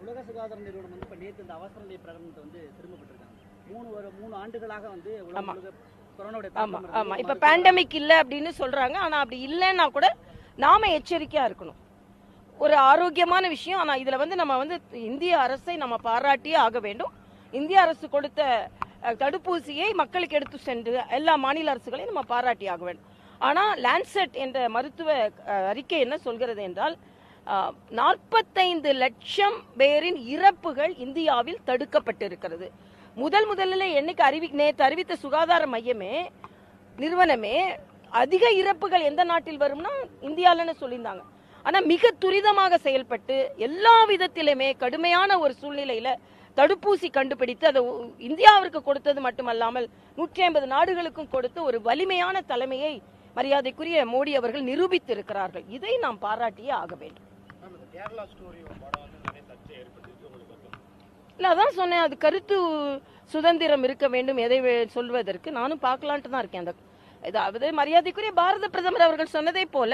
உலக சுகாதார நிறுவனம் வந்து இப்ப நேத்து இந்த அவசர நிலை பிரகடனத்தை வந்து திரும்ப பெற்றிருக்காங்க மூணு ஒரு மூணு ஆண்டுகளாக வந்து உலகம் ஆமா. முழுக்க கொரோனாவுடைய ஆமா தாக்கம் இருந்தது. ஆமா இப்ப மருத்துவ- பேண்டமிக் இல்ல அப்படின்னு சொல்றாங்க ஆனா அப்படி இல்லைன்னா கூட நாம எச்சரிக்கையா இருக்கணும் ஒரு ஆரோக்கியமான விஷயம் ஆனா இதுல வந்து நம்ம வந்து இந்திய அரசை நம்ம பாராட்டியே ஆக வேண்டும் இந்திய அரசு கொடுத்த அஹ், தடுப்பூசியை மக்களுக்கு எடுத்து சென்று எல்லா மாநில அரசுகளையும் நம்ம பாராட்டி ஆக வேண்டும் ஆனா லான்செட் என்ற மருத்துவ அஹ், அறிக்கை என்ன சொல்கிறது என்றால் நாற்பத்தைந்து லட்சம் பேரின் இறப்புகள் இந்தியாவில் தடுக்கப்பட்டிருக்கிறது முதல் முதல்ல என்னைக்கு அறிவி நேற்று அறிவித்த சுகாதார மையமே நிறுவனமே அதிக இறப்புகள் எந்த நாட்டில் வரும்னா இந்தியாலன்னு சொல்லியிருந்தாங்க ஆனா மிக துரிதமாக செயல்பட்டு எல்லா விதத்திலுமே கடுமையான ஒரு சூழ்நிலையில தடுப்பூசி கண்டுபிடித்து அதை உ- இந்தியாவிற்கு கொடுத்தது மட்டுமல்லாமல் நூற்றி ஐம்பது நாடுகளுக்கும் கொடுத்து ஒரு வலிமையான தலைமையை மரியாதைக்குரிய மோடி அவர்கள் நிரூபித்திருக்கிறார்கள் இதை நாம் பாராட்டியே ஆக வேண்டும் மேம் இந்த கேரளா ஸ்டோரி படம் வந்து நிறைய சர்ச்சை ஏற்பட்டிருக்கு உங்களுக்கு வந்து இல்ல அதான் சொன்னேன் அது கருத்து சுதந்திரம் இருக்க வேண்டும் எதை வே- சொல்வதற்கு நானும் பார்க்கலான்ட்டு தான் இருக்கேன் அந்த அதாவது மரியாதைக்குரிய பாரத பிரதமர் அவர்கள் சொன்னதை போல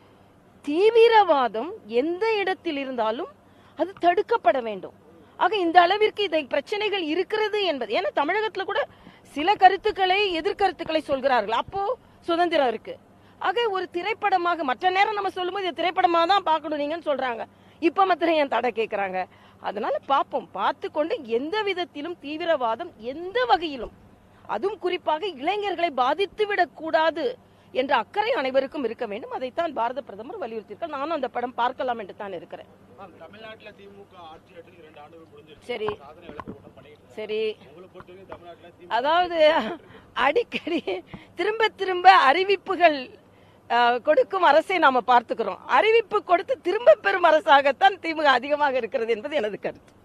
தீவிரவாதம் எந்த இடத்தில் இருந்தாலும் அது தடுக்கப்பட வேண்டும் ஆக இந்த அளவிற்கு இதை பிரச்சனைகள் இருக்கிறது என்பது ஏன்னா தமிழகத்துல கூட சில கருத்துக்களை எதிர்கருத்துக்களை சொல்கிறார்கள் அப்போ சுதந்திரம் இருக்கு ஆக ஒரு திரைப்படமாக மற்ற நேரம் நம்ம சொல்லும்போது இது திரைப்படமா தான் பார்க்கணும் நீங்கன்னு சொல்றாங்க இப்ப மாத்திரம் ஏன் தடை கேட்கறாங்க அதனால பார்ப்போம் பார்த்து கொண்டு எந்த விதத்திலும் தீவிரவாதம் எந்த வகையிலும் அதுவும் குறிப்பாக இளைஞர்களை பாதித்து விடக்கூடாது என்ற அக்கறை அனைவருக்கும் இருக்க வேண்டும் அதைத்தான் பாரத பிரதமர் வலியுறுத்தியிருக்கார் நானும் அந்த படம் பார்க்கலாம் என்று தான் இருக்கிறேன் மேம் தமிழ்நாட்டுல திமுக ஆட்சி ஆட்சி இரண்டு ஆண்டுகள் முடிஞ்சிருச்சு சரி சாதனை விளக்க கூட்டம் பண்ணிட்டு இருக்காங்க. சரி உங்களை பொறுத்தவரைக்கும் தமிழ்நாட்டுல திமுக அதாவது அடிக்கடி திரும்ப திரும்ப அறிவிப்புகள் அஹ், கொடுக்கும் அரசை நாம பார்த்துக்கிறோம் அறிவிப்பு கொடுத்து திரும்ப பெறும் அரசாகத்தான் திமுக அதிகமாக இருக்கிறது என்பது எனது கருத்து